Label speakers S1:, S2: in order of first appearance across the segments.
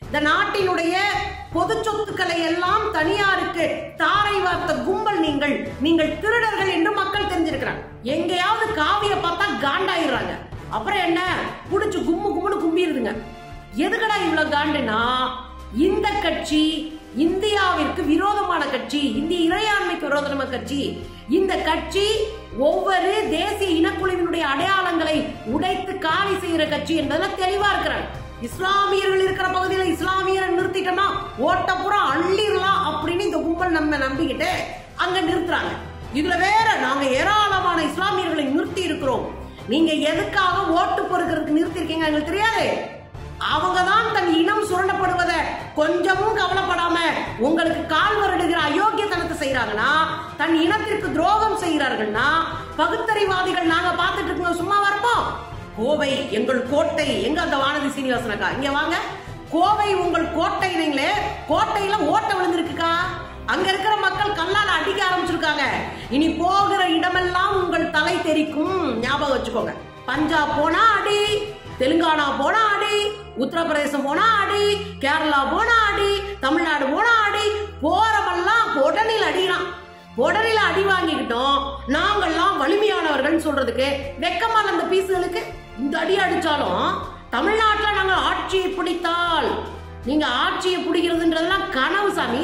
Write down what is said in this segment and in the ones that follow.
S1: இந்த நாட்டினுடைய பொது சொத்துக்களை எல்லாம் தனியாருக்கு தாரை வார்த்த கும்பல் நீங்கள் நீங்கள் திருடர்கள் என்று மக்கள் தெரிஞ்சிருக்கிறாங்க எங்கேயாவது காவிய பார்த்தா காண்டாயிடுறாங்க அப்புறம் என்ன புடிச்சு கும்மு கும்முன்னு கும்பிடுதுங்க எதுக்கடா இவ்வளவு காண்டுனா இந்த கட்சி இந்தியாவிற்கு விரோதமான கட்சி இந்திய இறையாண்மைக்கு விரோதமான கட்சி இந்த கட்சி ஒவ்வொரு தேசிய இனக்குழுவினுடைய அடையாளங்களை உடைத்து காலி செய்யற கட்சி என்பதுல தெளிவா இருக்கிறாங்க இஸ்லாமியர்கள் இருக்கிற பகுதியில இஸ்லாமியரை நிறுத்திட்டோம்னா ஓட்டப்புறம் அள்ளிடலாம் அப்படின்னு இந்த கும்பல் நம்ம நம்பிக்கிட்டு அங்க நிறுத்துறாங்க இதுல வேற நாங்க ஏராளமான இஸ்லாமியர்களை நிறுத்தி இருக்கிறோம் நீங்க எதுக்காக ஓட்டு பொறுக்கிறதுக்கு நிறுத்தி இருக்கீங்க எங்களுக்கு தெரியாது அவங்க தான் தன் இனம் சுரண்டப்படுவதை கொஞ்சமும் கவலைப்படாம உங்களுக்கு கால் வருடுகிற அயோக்கியத்தனத்தை செய்யறாங்கன்னா தன் இனத்திற்கு துரோகம் செய்கிறார்கள்னா பகுத்தறிவாதிகள் நாங்க பார்த்துட்டு இருக்கோம் சும்மா வரப்போம் கோவை எங்கள் கோட்டை எங்க அந்த வானதி சீனிவாசனக்கா இங்க வாங்க கோவை உங்கள் கோட்டை நீங்களே கோட்டையில ஓட்ட விழுந்திருக்குக்கா அங்க இருக்கிற மக்கள் கல்லால அடிக்க ஆரம்பிச்சிருக்காங்க இனி போகிற இடமெல்லாம் உங்கள் தலை தெரிக்கும் ஞாபகம் வச்சுக்கோங்க பஞ்சாப் போனா அடி தெலுங்கானா போனா அடி உத்தரப்பிரதேசம் போனா அடி கேரளா போனா அடி தமிழ்நாடு போனா அடி போறவெல்லாம் உடனில் அடிக்கிறான் உடனில் அடி வாங்கிக்கிட்டோம் நாங்கெல்லாம் வலிமையானவர்கள் சொல்றதுக்கு வெக்கமா இல்ல இந்த பீஸுகளுக்கு இந்த அடி அடிச்சாலும் தமிழ்நாட்டுல நாங்க ஆட்சியை பிடித்தால் நீங்க ஆட்சியை பிடிக்கிறதுன்றதெல்லாம் கனவு சாமி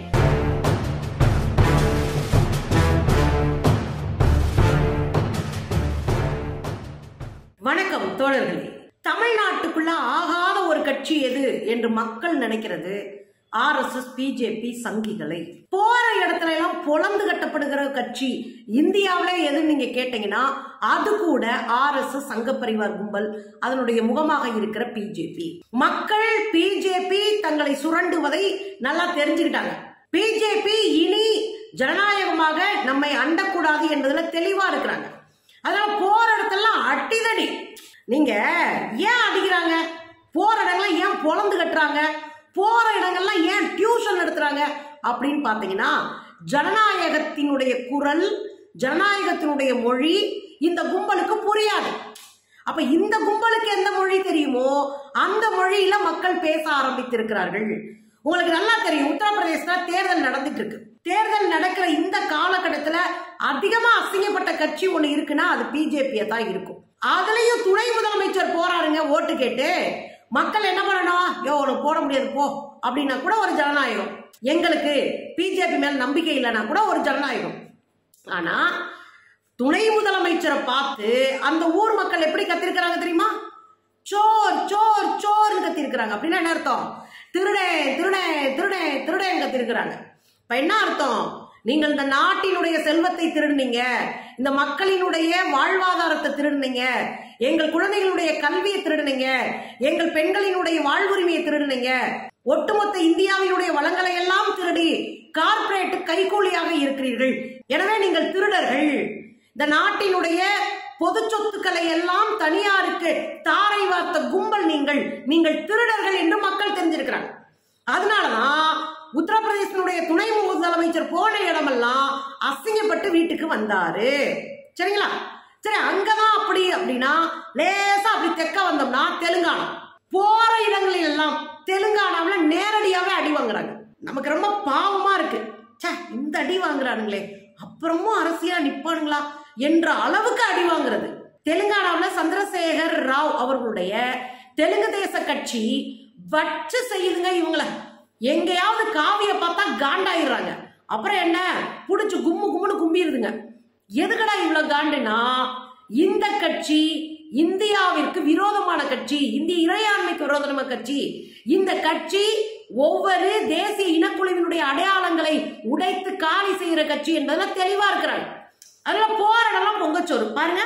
S1: வணக்கம் தோழர்களே தமிழ்நாட்டுக்குள்ள ஆகாத ஒரு கட்சி எது என்று மக்கள் நினைக்கிறது ஆர்எஸ்எஸ் பிஜேபி சங்கிகளை போற இடத்துல எல்லாம் பொழந்து கட்டப்படுகிற கட்சி இந்தியாவிலே எது நீங்க கேட்டீங்கன்னா அது கூட ஆர்எஸ்எஸ் சங்க பரிவார் கும்பல் அதனுடைய முகமாக இருக்கிற பிஜேபி மக்கள் பிஜேபி தங்களை சுரண்டுவதை நல்லா தெரிஞ்சுக்கிட்டாங்க பிஜேபி இனி ஜனநாயகமாக நம்மை அண்டக்கூடாது என்பதுல தெளிவா இருக்கிறாங்க அதனால போற இடத்தெல்லாம் அடிதடி நீங்க ஏன் அடிக்கிறாங்க போற இடங்கள்ல ஏன் பொழந்து கட்டுறாங்க போற இடங்கள்லாம் ஏன் டியூஷன் நடத்துறாங்க அப்படின்னு பாத்தீங்கன்னா ஜனநாயகத்தினுடைய குரல் ஜனநாயகத்தினுடைய மொழி இந்த கும்பலுக்கு புரியாது அப்ப இந்த கும்பலுக்கு எந்த மொழி தெரியுமோ அந்த மொழியில மக்கள் பேச ஆரம்பித்திருக்கிறார்கள் உங்களுக்கு நல்லா தெரியும் உத்தரப்பிரதேசத்துல தேர்தல் நடந்துட்டு இருக்கு தேர்தல் நடக்கிற இந்த காலகட்டத்துல அதிகமா அசிங்கப்பட்ட கட்சி ஒண்ணு இருக்குன்னா அது பிஜேபியா தான் இருக்கும் அதுலயும் துணை முதலமைச்சர் போறாருங்க ஓட்டு கேட்டு மக்கள் என்ன பண்ணணும் யோ உனக்கு போட முடியாது போ அப்படின்னா கூட ஒரு ஜனநாயகம் எங்களுக்கு பிஜேபி மேல நம்பிக்கை இல்லைன்னா கூட ஒரு ஜனநாயகம் ஆனா துணை முதலமைச்சரை பார்த்து அந்த ஊர் மக்கள் எப்படி கத்திருக்கிறாங்க தெரியுமா சோர் சோர் சோர்னு கத்திருக்கிறாங்க அப்படின்னா என்ன அர்த்தம் திருடே திருடே திருடே திருடேன்னு கத்திருக்கிறாங்க இப்ப என்ன அர்த்தம் நீங்கள் இந்த நாட்டினுடைய செல்வத்தை திருடுனீங்க இந்த மக்களினுடைய வாழ்வாதாரத்தை திருடுனீங்க எங்கள் குழந்தைகளுடைய கல்வியை திருடுனீங்க எங்கள் பெண்களினுடைய வாழ்வுரிமையை திருடுனீங்க ஒட்டுமொத்த இந்தியாவினுடைய வளங்களை எல்லாம் திருடி கார்ப்பரேட் கைகூலியாக இருக்கிறீர்கள் எனவே நீங்கள் திருடர்கள் இந்த நாட்டினுடைய பொது சொத்துக்களை எல்லாம் தனியாருக்கு தாரை வார்த்த கும்பல் நீங்கள் நீங்கள் திருடர்கள் என்று மக்கள் தெரிஞ்சிருக்கிறாங்க அதனாலதான் உத்தரப்பிரதேசனுடைய துணை முதலமைச்சர் போன இடமெல்லாம் அசிங்கப்பட்டு வீட்டுக்கு வந்தாரு சரிங்களா சரி அங்கதான் அப்படி அப்படின்னா லேசா அப்படி தெக்க வந்தோம்னா தெலுங்கானா போற இடங்களில் எல்லாம் தெலுங்கானாவுல நேரடியாவே அடி வாங்குறாங்க நமக்கு ரொம்ப பாவமா இருக்கு ச்சே இந்த அடி வாங்குறானுங்களே அப்புறமும் அரசியலா நிப்பானுங்களா என்ற அளவுக்கு அடி வாங்குறது தெலுங்கானாவில் சந்திரசேகர் ராவ் அவர்களுடைய தெலுங்கு தேச கட்சி வச்சு செய்யுதுங்க இவங்கள எங்கேயாவது காவிய பார்த்தா காண்டாயிடுறாங்க அப்புறம் என்ன புடிச்சு கும்மு கும்முன்னு கும்பிடுதுங்க எதுக்கடா இவ்வளவு காண்டுனா இந்த கட்சி இந்தியாவிற்கு விரோதமான கட்சி இந்திய இறையாண்மைக்கு விரோதமான கட்சி இந்த கட்சி ஒவ்வொரு தேசிய இனக்குழுவினுடைய அடையாளங்களை உடைத்து காலி செய்யற கட்சி என்பதுல தெளிவா இருக்கிறாங்க அதனால போராடலாம் பொங்கச்சோறு பாருங்க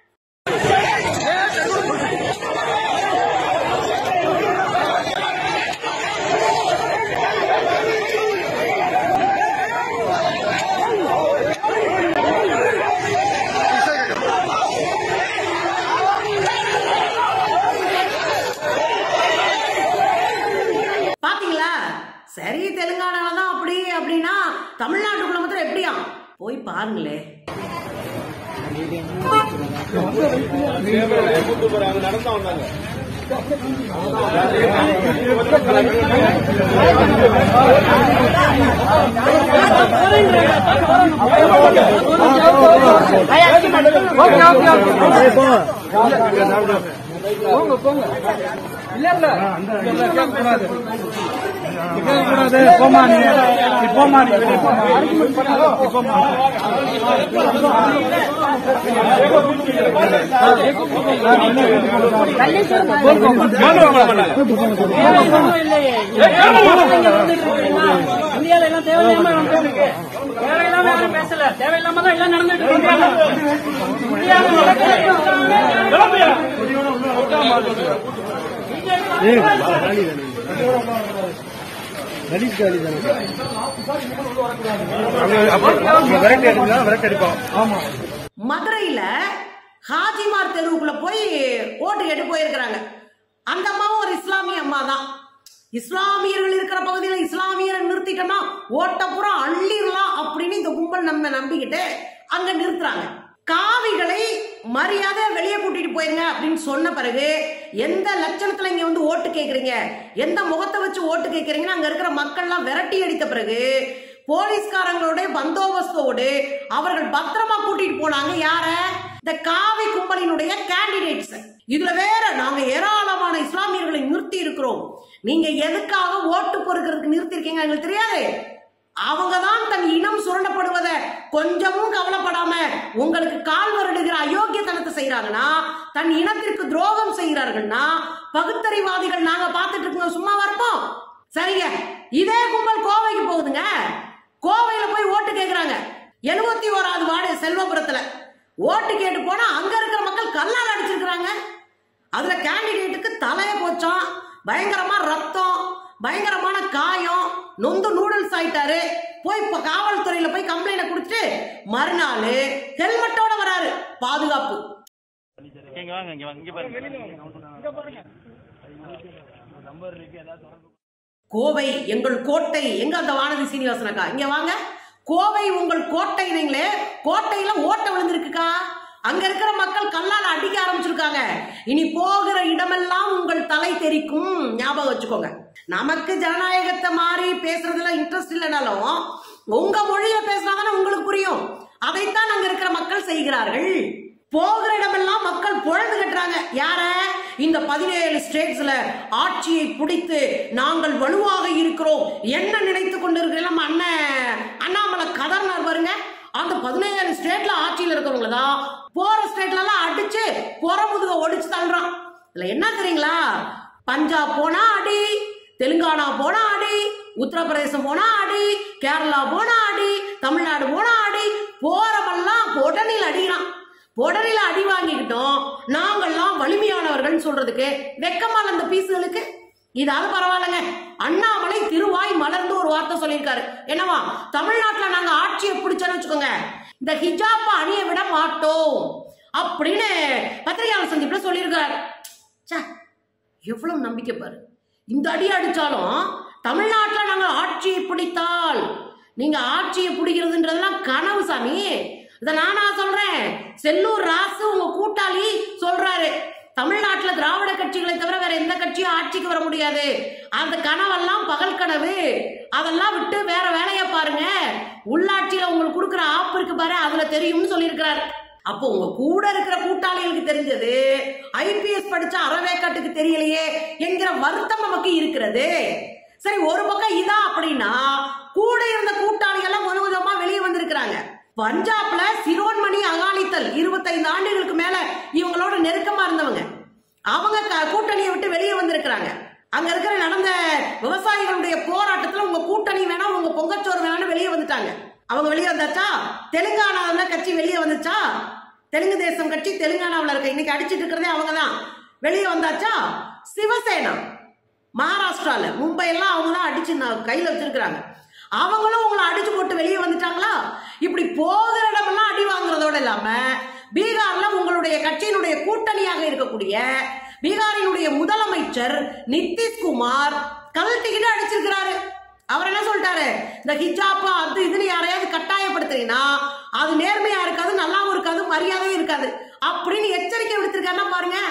S1: பாத்தீங்களா சரி தெலுங்கானால தான் அப்படி அப்படின்னா தமிழ்நாட்டுக்குள்ள மாத்திரம் எப்படியா போய் பாருங்களே
S2: கூட்டு போறாங்க நடந்து வந்தாங்க போங்க போங்க இல்ல இல்ல கேட்கக்கூடாது கேட்கக்கூடாது போமா நீ நீ போமா நீ வெளியே போமா ஆர்குமெண்ட் பண்ணாத நீ போமா
S3: இந்தியால எல்லாம் தேவையில்லாம நடந்துட்டு தேவையில்லாம யாரும் பேசல தேவையில்லாம தான் எல்லாம் நடந்துட்டு இருக்கு இந்தியாவில்
S2: விரட்டி அடிச்சா விரட்டி அடிப்போம் ஆமா
S1: மதுரையில ஹாஜிமார் தெருவுக்குள்ள போய் ஓட்டு கேட்டு போயிருக்கிறாங்க அந்த அம்மாவும் ஒரு இஸ்லாமிய அம்மா தான் இஸ்லாமியர்கள் இருக்கிற பகுதியில இஸ்லாமியரை நிறுத்திட்டோம்னா ஓட்ட பூரா அள்ளிடலாம் அப்படின்னு இந்த கும்பல் நம்ம நம்பிக்கிட்டு அங்க நிறுத்துறாங்க காவிகளை மரியாதை வெளியே கூட்டிட்டு போயிருங்க அப்படின்னு சொன்ன பிறகு எந்த லட்சணத்துல இங்க வந்து ஓட்டு கேக்குறீங்க எந்த முகத்தை வச்சு ஓட்டு கேக்குறீங்கன்னு அங்க இருக்கிற மக்கள்லாம் விரட்டி அடித்த பிறகு போலீஸ்காரங்களோட பந்தோபஸ்தோடு அவர்கள் பத்திரமா கூட்டிட்டு போனாங்க யார இந்த காவி கும்பலினுடைய கேண்டிடேட்ஸ் இதுல வேற நாங்க ஏராளமான இஸ்லாமியர்களை நிறுத்தி இருக்கிறோம் நீங்க எதுக்காக ஓட்டு பொறுக்கிறதுக்கு நிறுத்தி இருக்கீங்க எங்களுக்கு தெரியாது அவங்க தான் தன் இனம் சுரண்டப்படுவதை கொஞ்சமும் கவலைப்படாம உங்களுக்கு கால் வருடுகிற அயோக்கியத்தனத்தை செய்யறாங்கன்னா தன் இனத்திற்கு துரோகம் செய்கிறார்கள்னா பகுத்தறிவாதிகள் நாங்க பார்த்துட்டு இருக்கோம் சும்மா வரப்போம் சரிங்க இதே கும்பல் கோவைக்கு போகுதுங்க கோவையில போய் ஓட்டு கேக்குறாங்க எழுபத்தி ஓராவது வார்டு செல்வபுரத்துல ஓட்டு கேட்டு போனா அங்க இருக்கிற மக்கள் கல்லால் அடிச்சிருக்கிறாங்க அதுல கேண்டிடேட்டுக்கு தலைய போச்சான் பயங்கரமா ரத்தம் பயங்கரமான காயம் நொந்து நூடுல்ஸ் ஆயிட்டாரு போய் இப்ப காவல்துறையில போய் கம்ப்ளைண்ட் கொடுத்துட்டு மறுநாள் ஹெல்மெட்டோட வராரு பாதுகாப்பு
S4: இங்க வாங்க இங்க வாங்க இங்க பாருங்க
S1: கோவை எங்கள் கோட்டை எங்க அந்த வானதி சீனிவாசன் அக்கா இங்க வாங்க கோவை உங்கள் கோட்டை நீங்களே கோட்டையில ஓட்ட விழுந்திருக்குக்கா அங்க இருக்கிற மக்கள் கல்லால் அடிக்க ஆரம்பிச்சிருக்காங்க இனி போகிற இடமெல்லாம் உங்கள் தலை தெரிக்கும் ஞாபகம் வச்சுக்கோங்க நமக்கு ஜனநாயகத்தை மாறி பேசுறதுல இன்ட்ரெஸ்ட் இல்லைனாலும் உங்க மொழியில பேசினா தானே உங்களுக்கு புரியும் அதைத்தான் அங்க இருக்கிற மக்கள் செய்கிறார்கள் போகிற இடமெல்லாம் மக்கள் புழந்து கட்டுறாங்க யார இந்த பதினேழு ஸ்டேட்ஸ்ல ஆட்சியை பிடித்து நாங்கள் வலுவாக இருக்கிறோம் என்ன நினைத்து கொண்டிருக்கிறோம் நம்ம அண்ணன் அண்ணாமலை கதர்னார் பாருங்க அந்த பதினேழு ஸ்டேட்ல ஆட்சியில் இருக்கிறவங்கள தான் போற ஸ்டேட்ல எல்லாம் அடிச்சு புறமுதுக ஒடிச்சு தள்ளுறான் இதுல என்ன தெரியுங்களா பஞ்சாப் போனா அடி தெலுங்கானா போனா அடி உத்தரப்பிரதேசம் போனா அடி கேரளா போனா அடி தமிழ்நாடு போனா அடி போறவெல்லாம் உடனில் அடிக்கிறான் உடனில அடி வாங்கிக்கிட்டோம் நாங்கள்லாம் வலிமையானவர்கள் சொல்றதுக்கு வெக்கமான அந்த பீஸுகளுக்கு இதாவது பரவாயில்லைங்க அண்ணாமலை திருவாய் மலர்ந்து ஒரு வார்த்தை சொல்லியிருக்காரு என்னவா தமிழ்நாட்டுல நாங்க ஆட்சியை பிடிச்சோன்னு வச்சுக்கோங்க இந்த ஹிஜாப்ப அணிய விட மாட்டோம் அப்படின்னு பத்திரிகையாளர் சந்திப்புல சொல்லியிருக்காரு ச்சே, எவ்வளவு நம்பிக்கை பாரு இந்த அடி அடிச்சாலும் தமிழ்நாட்டுல நாங்க ஆட்சியை பிடித்தால் நீங்க ஆட்சியை பிடிக்கிறதுன்றதெல்லாம் கனவு சாமி இதை நானா சொல்றேன் செல்லூர் ராசு உங்க கூட்டாளி சொல்றாரு தமிழ்நாட்டுல திராவிட கட்சிகளை தவிர வேற எந்த கட்சியும் ஆட்சிக்கு வர முடியாது அந்த கனவெல்லாம் பகல் கனவு அதெல்லாம் விட்டு வேற வேலையை பாருங்க உள்ளாட்சியில உங்களுக்கு கொடுக்குற ஆப்பு இருக்கு பாரு அதுல தெரியும்னு சொல்லியிருக்கிறாரு அப்போ உங்க கூட இருக்கிற கூட்டாளிகளுக்கு தெரிஞ்சது ஐபிஎஸ் படிச்ச அறவேக்காட்டுக்கு தெரியலையே என்கிற வருத்தம் நமக்கு இருக்கிறது சரி ஒரு பக்கம் இதா அப்படின்னா கூட இருந்த கூட்டாளிகள் எல்லாம் கொஞ்சம் கொஞ்சமா வெளியே வந்திருக்கிறாங்க பஞ்சாப்ல சிரோன்மணி அகாலித்தல் இருபத்தைந்து ஆண்டுகளுக்கு மேல இவங்களோட நெருக்கமா இருந்தவங்க அவங்க க- கூட்டணியை விட்டு வெளியே வந்திருக்கிறாங்க அங்க இருக்கிற நடந்த விவசாயிகளுடைய போராட்டத்துல உங்க கூட்டணி வேணாம் உங்க பொங்கச்சோறு வேணாம்னு வெளியே வந்துட்டாங்க அவங்க வெளியே வந்தாச்சா தெலுங்கானாவில் கட்சி வெளியே வந்துச்சா தெலுங்கு தேசம் கட்சி தெலுங்கானாவில் இருக்க இன்னைக்கு அடிச்சிட்டு இருக்கிறதே அவங்க தான் வெளியே வந்தாச்சா சிவசேனா மகாராஷ்டிரால மும்பை எல்லாம் அவங்க தான் அடிச்சு நான் கையில வச்சிருக்கிறாங்க அவங்களும் உங்களை அடிச்சு போட்டு வெளியே வந்துட்டாங்களா இப்படி போகிற இடமெல்லாம் அடி வாங்குறதோட இல்லாம பீகார்ல உங்களுடைய கட்சியினுடைய கூட்டணியாக இருக்கக்கூடிய பீகாரினுடைய முதலமைச்சர் நிதிஷ்குமார் கழட்டிக்கிட்டு அடிச்சிருக்கிறாரு அவர் என்ன சொல்லிட்டாரு இந்த ஹிஜாப்பா அது இதுன்னு யாரையாவது கட்டாயப்படுத்துறீங்கன்னா அது நேர்மையா இருக்காது நல்லாவும் இருக்காது மரியாதையும் இருக்காது அப்படின்னு எச்சரிக்கை விடுத்திருக்காருன்னா பாருங்க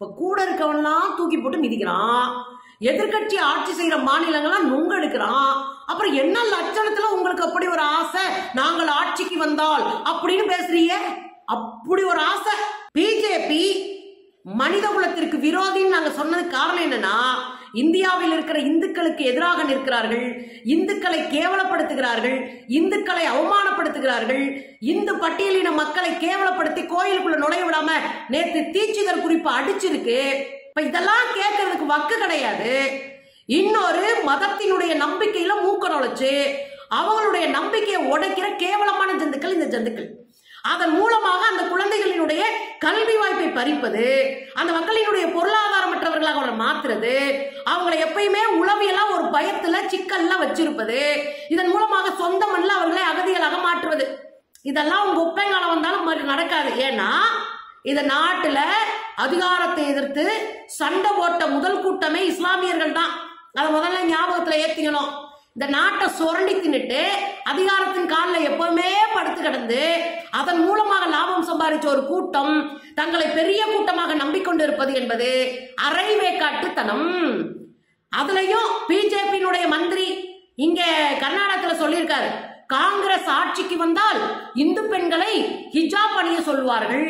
S1: இப்ப கூட இருக்கவன்லாம் தூக்கி போட்டு மிதிக்கிறான் எதிர்க்கட்சி ஆட்சி செய்யற மாநிலங்கள்லாம் நுங்க எடுக்கிறான் அப்புறம் என்ன லட்சணத்துல உங்களுக்கு அப்படி ஒரு ஆசை நாங்கள் ஆட்சிக்கு வந்தால் அப்படின்னு பேசுறீங்க அப்படி ஒரு ஆசை பிஜேபி மனித குலத்திற்கு விரோதின்னு நாங்க சொன்னது காரணம் என்னன்னா இந்தியாவில் இருக்கிற இந்துக்களுக்கு எதிராக நிற்கிறார்கள் இந்துக்களை கேவலப்படுத்துகிறார்கள் இந்துக்களை அவமானப்படுத்துகிறார்கள் இந்து பட்டியலின மக்களை கேவலப்படுத்தி கோயிலுக்குள்ள நுழைய விடாம நேத்து தீட்சிதர் குறிப்பு அடிச்சிருக்கு இப்ப இதெல்லாம் கேட்கறதுக்கு வக்கு கிடையாது இன்னொரு மதத்தினுடைய நம்பிக்கையில மூக்க நுழைச்சு அவங்களுடைய நம்பிக்கையை உடைக்கிற கேவலமான ஜந்துக்கள் இந்த ஜந்துக்கள் அதன் மூலமாக அந்த குழந்தைகளினுடைய கல்வி வாய்ப்பை பறிப்பது அந்த மக்களினுடைய பொருளாதாரமற்றவர்களாக அவங்களை மாத்துறது அவங்களை எப்பயுமே உளவியலா ஒரு பயத்துல சிக்கல்ல வச்சிருப்பது இதன் மூலமாக சொந்த மண்ணில் அவர்களை அகதிகளாக மாற்றுவது இதெல்லாம் உங்க ஒப்பங்காலம் வந்தாலும் மறு- நடக்காது ஏன்னா இந்த நாட்டுல அதிகாரத்தை எதிர்த்து சண்டை போட்ட முதல் கூட்டமே இஸ்லாமியர்கள் தான் அதை முதல்ல ஞாபகத்துல ஏத்திக்கணும் இந்த நாட்டை சுரண்டி தின்னுட்டு அதிகாரத்தின் காலில் எப்பவுமே படுத்து கிடந்து அதன் மூலமாக லாபம் சம்பாதிச்ச ஒரு கூட்டம் தங்களை பெரிய கூட்டமாக நம்பிக்கொண்டிருப்பது என்பது அரைவேக்காட்டுத்தனம் அதுலயும் பிஜேபியினுடைய மந்திரி இங்க கர்நாடகத்துல சொல்லியிருக்காரு காங்கிரஸ் ஆட்சிக்கு வந்தால் இந்து பெண்களை ஹிஜாப் அணிய சொல்வார்கள்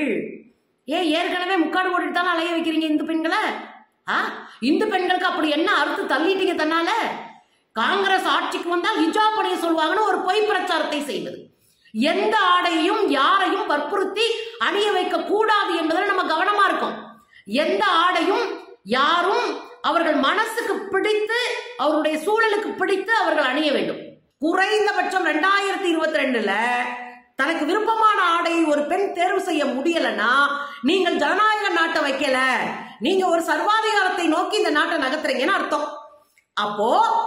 S1: ஏன் ஏற்கனவே முக்காடு போட்டுட்டு தானே அலைய வைக்கிறீங்க இந்து பெண்களை ஆ இந்து பெண்களுக்கு அப்படி என்ன அறுத்து தள்ளிட்டீங்க தன்னால காங்கிரஸ் ஆட்சிக்கு வந்தால் ஹிஜாப் அணிய சொல்வாங்கன்னு ஒரு பொய் பிரச்சாரத்தை செய்வது எந்த ஆடையும் யாரையும் வற்புறுத்தி அணிய வைக்க கூடாது என்பதில் நம்ம கவனமா இருக்கோம் எந்த ஆடையும் யாரும் அவர்கள் மனசுக்கு பிடித்து அவருடைய சூழலுக்கு பிடித்து அவர்கள் அணிய வேண்டும் குறைந்தபட்சம் ரெண்டாயிரத்தி இருபத்தி ரெண்டுல தனக்கு விருப்பமான ஆடையை ஒரு பெண் தேர்வு செய்ய முடியலன்னா நீங்கள் ஜனநாயக நாட்டை வைக்கல நீங்க ஒரு சர்வாதிகாரத்தை நோக்கி இந்த நாட்டை நகர்த்துறீங்கன்னு அர்த்தம் அப்போ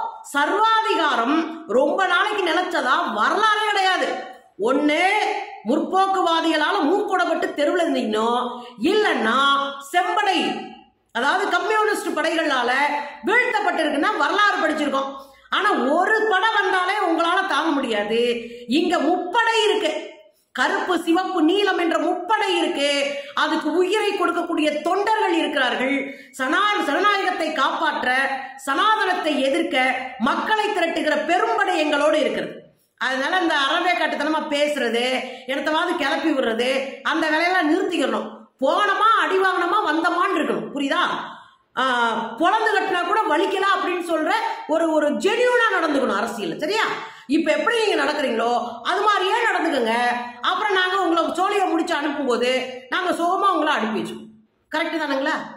S1: சர்வாதிகாரம் ரொம்ப நாளைக்கு நிலைச்சதா வரலாறே கிடையாது ஒண்ணு முற்போக்குவாதிகளால மூக்கூடப்பட்டு தெருவில் இருந்தீங்கன்னோ இல்லைன்னா செம்படை அதாவது கம்யூனிஸ்ட் படைகளால வீழ்த்தப்பட்டிருக்குன்னா வரலாறு படிச்சிருக்கோம் ஆனா ஒரு படம் வந்தாலே உங்களால தாங்க முடியாது இங்க முப்படை இருக்கு கருப்பு சிவப்பு நீலம் என்ற முப்படை இருக்கு அதுக்கு உயிரை கொடுக்கக்கூடிய தொண்டர்கள் இருக்கிறார்கள் சனா ஜனநாயகத்தை காப்பாற்ற சனாதனத்தை எதிர்க்க மக்களை திரட்டுகிற பெரும்படை எங்களோடு இருக்கிறது அதனால இந்த அறவே காட்டுத்தனமா பேசுறது இடத்தவாது கிளப்பி விடுறது அந்த வேலையெல்லாம் நிறுத்திக்கிறணும் போனமா அடி வாங்கினமா வந்தமான்னு இருக்கணும் புரியுதா ஆஹ், பொழந்து கட்டினா கூட வலிக்கல அப்படின்னு சொல்ற ஒரு ஒரு ஜெனியூனா நடந்துக்கணும் அரசியல் சரியா இப்ப எப்படி நீங்க நடக்கிறீங்களோ அது மாதிரியே நடந்துக்கோங்க அப்புறம் நாங்க உங்களை சோழியை முடிச்சு அனுப்பும்போது நாங்க சுகமா உங்களை அனுப்பி வச்சோம் கரெக்டு தானுங்களா